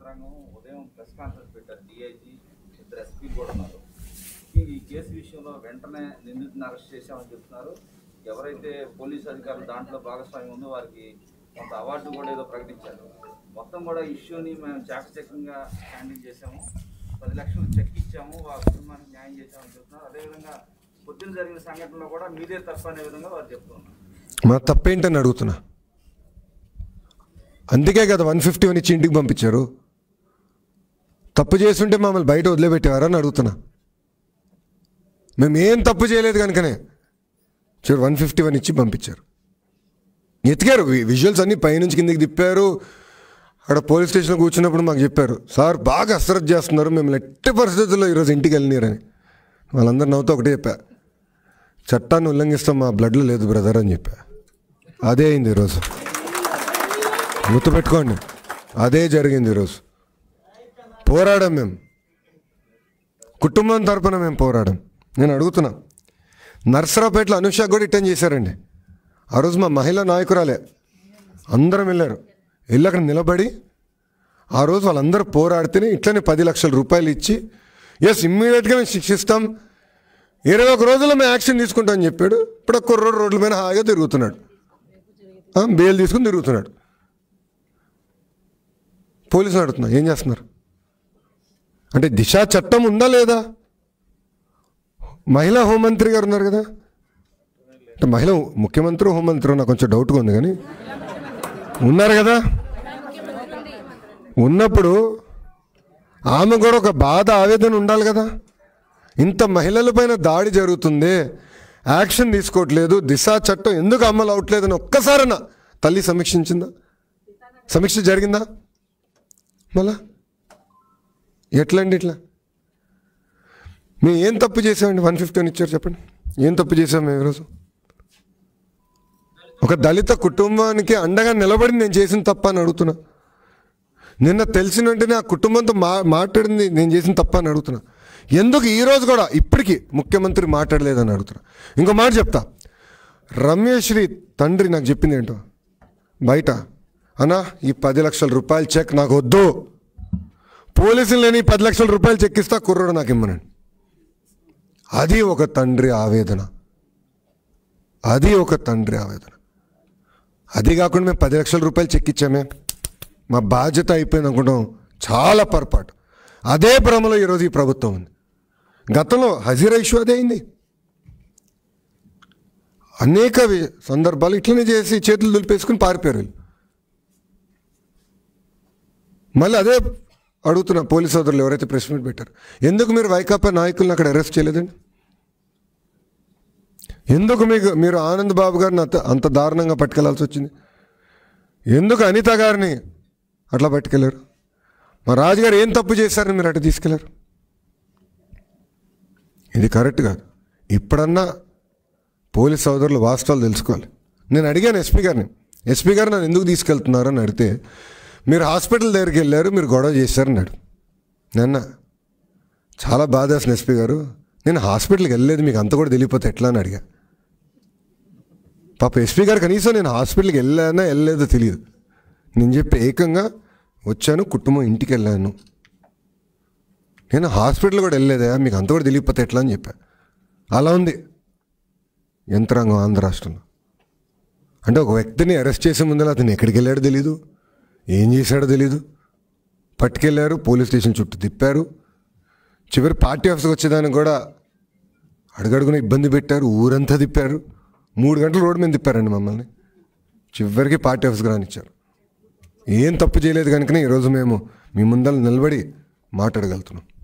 యంత్రాంగం ఉదయం press conference పెట్టారు డిఐజీ ఇద్దరు ఎస్పీ కూడా ఉన్నారు ఈ కేసు విషయంలో వెంటనే నిందితుని అరెస్ట్ చేశామని చెప్తున్నారు ఎవరైతే పోలీస్ అధికారులు దాంట్లో భాగస్వామ్యం ఉందో వారికి కొంత అవార్డు కూడా ఏదో ప్రకటించారు మొత్తం కూడా ఇష్యూని మేము చాకచక్యంగా హ్యాండిల్ చేశాము పది లక్షలు చెక్ ఇచ్చాము వారి కుటుంబానికి న్యాయం చేశామని చెప్తున్నారు అదేవిధంగా పొద్దున జరిగిన సంఘటనలో కూడా మీదే తప్పు అనే విధంగా వారు చెప్తున్నారు మా తప్పేంటని అడుగుతున్నా అందుకే కదా వన్ ఫిఫ్టీ వన్ ఇచ్చి ఇంటికి పంపించారు తప్పు చేస్తుంటే మమ్మల్ని బయట వదిలిపెట్టేవారని అడుగుతున్నా మేము ఏం తప్పు చేయలేదు కనుకనే చూడు వన్ ఫిఫ్టీ వన్ ఇచ్చి పంపించారు ఎతికారు వి- విజువల్స్ అన్నీ పైనుంచి కిందకి తిప్పారు అక్కడ పోలీస్ స్టేషన్లో కూర్చున్నప్పుడు మాకు చెప్పారు సార్ బాగా అశ్రద్ధ చేస్తున్నారు మేము ఎట్టి పరిస్థితుల్లో ఈరోజు ఇంటికి వెళ్ళినారని వాళ్ళందరూ నవ్వుతూ ఒకటే చెప్పా చట్టాన్ని ఉల్లంఘిస్తాం మా బ్లడ్లో లేదు బ్రదర్ అని చెప్పా అదే అయింది ఈరోజు గుర్తుపెట్టుకోండి అదే జరిగింది ఈరోజు పోరాడాం మేము కుటుంబం తరపున మేము పోరాడాం నేను అడుగుతున్నా నర్సరావుపేటలో అనుష కూడా రిటర్న్ చేశారండి ఆ రోజు మా మహిళా నాయకురాలే అందరం వెళ్ళారు వెళ్ళి అక్కడ నిలబడి ఆ రోజు వాళ్ళందరూ పోరాడితేనే ఇట్లనే పది లక్షల రూపాయలు ఇచ్చి ఎస్ ఇమ్మీడియట్గా మేము శిక్షిస్తాం ఇరవై ఒక రోజుల్లో మేము యాక్షన్ తీసుకుంటామని చెప్పాడు ఇప్పుడు కుర్రోడు రోడ్ల మీద హాయిగా తిరుగుతున్నాడు ఆ, బెయిల్ తీసుకుని తిరుగుతున్నాడు పోలీసులు అడుగుతున్నా ఏం చేస్తున్నారు అంటే దిశ చట్టం ఉందా లేదా మహిళా హోంమంత్రి గారు ఉన్నారు కదా అంటే మహిళ ముఖ్యమంత్రి హోంమంత్రి నాకు కొంచెం డౌట్గా ఉంది కానీ ఉన్నారు కదా ఉన్నప్పుడు ఆమె కూడా ఒక బాధ ఆవేదన ఉండాలి కదా ఇంత మహిళల పైన దాడి జరుగుతుంది యాక్షన్ తీసుకోవట్లేదు దిశ చట్టం ఎందుకు అమలు అవట్లేదని ఒక్కసారన్నా తల్లి సమీక్షించిందా సమీక్ష జరిగిందా మళ్ళా ఎట్లండి ఇట్లా మేము ఏం తప్పు చేసామండి వన్ ఫిఫ్టీన్ ఇచ్చారు చెప్పండి ఏం తప్పు చేసాం మేము ఈరోజు ఒక దళిత కుటుంబానికి అండగా నిలబడి నేను చేసిన తప్ప అని అడుగుతున్నా నిన్న తెలిసిన వెంటనే ఆ కుటుంబంతో మా మాట్లాడింది నేను చేసిన తప్ప అని అడుగుతున్నా ఎందుకు ఈ రోజు కూడా ఇప్పటికీ ముఖ్యమంత్రి మాట్లాడలేదని అడుగుతున్నా ఇంకో మాట చెప్తా రమ్యశ్రీ తండ్రి నాకు చెప్పింది ఏంటో బయట అన్నా ఈ పది లక్షల రూపాయల చెక్ నాకు వద్దు పోలీసులు నేను ఈ పది లక్షల రూపాయలు చెక్ ఇస్తా కుర్రోడు నాకు ఇమ్మనండి అది ఒక తండ్రి ఆవేదన అది ఒక తండ్రి ఆవేదన అది కాకుండా మేము పది లక్షల రూపాయలు చెక్ ఇచ్చామే మా బాధ్యత అయిపోయింది అనుకుంటాం చాలా పొరపాటు అదే భ్రమలో ఈరోజు ఈ ప్రభుత్వం ఉంది గతంలో హజీరా ఇష్యూ అదే అయింది అనేక వి- సందర్భాలు ఇట్లనే చేసి చేతులు దులిపేసుకుని పారిపోయారు వీళ్ళు మళ్ళీ అదే అడుగుతున్నా పోలీస్ సోదరులు ఎవరైతే ప్రెస్ మీట్ పెట్టారు ఎందుకు మీరు వైకాపా నాయకులను అక్కడ అరెస్ట్ చేయలేదండి ఎందుకు మీకు మీరు ఆనంద్ బాబు గారిని అంత అంత దారుణంగా పట్టుకెళ్లాల్సి వచ్చింది ఎందుకు అనిత గారిని అట్లా పట్టుకెళ్ళారు మా రాజుగారు ఏం తప్పు చేశారని మీరు అటు తీసుకెళ్లారు ఇది కరెక్ట్ కాదు ఇప్పుడన్నా పోలీస్ సోదరులు వాస్తవాలు తెలుసుకోవాలి నేను అడిగాను ఎస్పీ గారిని ఎస్పీ గారు నన్ను ఎందుకు తీసుకెళ్తున్నారు అని అడిగితే మీరు హాస్పిటల్ దగ్గరికి వెళ్ళారు మీరు గొడవ చేశారన్నాడు నిన్న చాలా బాధేసిన ఎస్పీ గారు నేను హాస్పిటల్కి వెళ్ళలేదు మీకు అంత కూడా తెలియపోతే ఎట్లా అని అడిగా పాప ఎస్పీ గారు కనీసం నేను హాస్పిటల్కి వెళ్ళానా వెళ్ళలేదో తెలియదు నేను చెప్పి ఏకంగా వచ్చాను కుటుంబం ఇంటికి వెళ్ళాను నేను హాస్పిటల్ కూడా వెళ్ళలేదా మీకు అంత కూడా తెలియకపోతే ఎట్లా అని చెప్పా అలా ఉంది యంత్రాంగం ఆంధ్ర రాష్ట్రంలో అంటే ఒక వ్యక్తిని అరెస్ట్ చేసే ముందర అతను ఎక్కడికి వెళ్ళాడో తెలీదు ఏం చేశాడో తెలీదు పట్టుకెళ్ళారు పోలీస్ స్టేషన్ చుట్టూ తిప్పారు చివరి పార్టీ ఆఫీస్కి వచ్చేదానికి కూడా అడుగడుగున ఇబ్బంది పెట్టారు ఊరంతా తిప్పారు మూడు గంటలు రోడ్డు మీద తిప్పారండి మమ్మల్ని చివరికి పార్టీ ఆఫీస్కి రానిచ్చారు ఏం తప్పు చేయలేదు కనుకనే ఈరోజు మేము మీ ముందర నిలబడి మాట్లాడగలుగుతున్నాం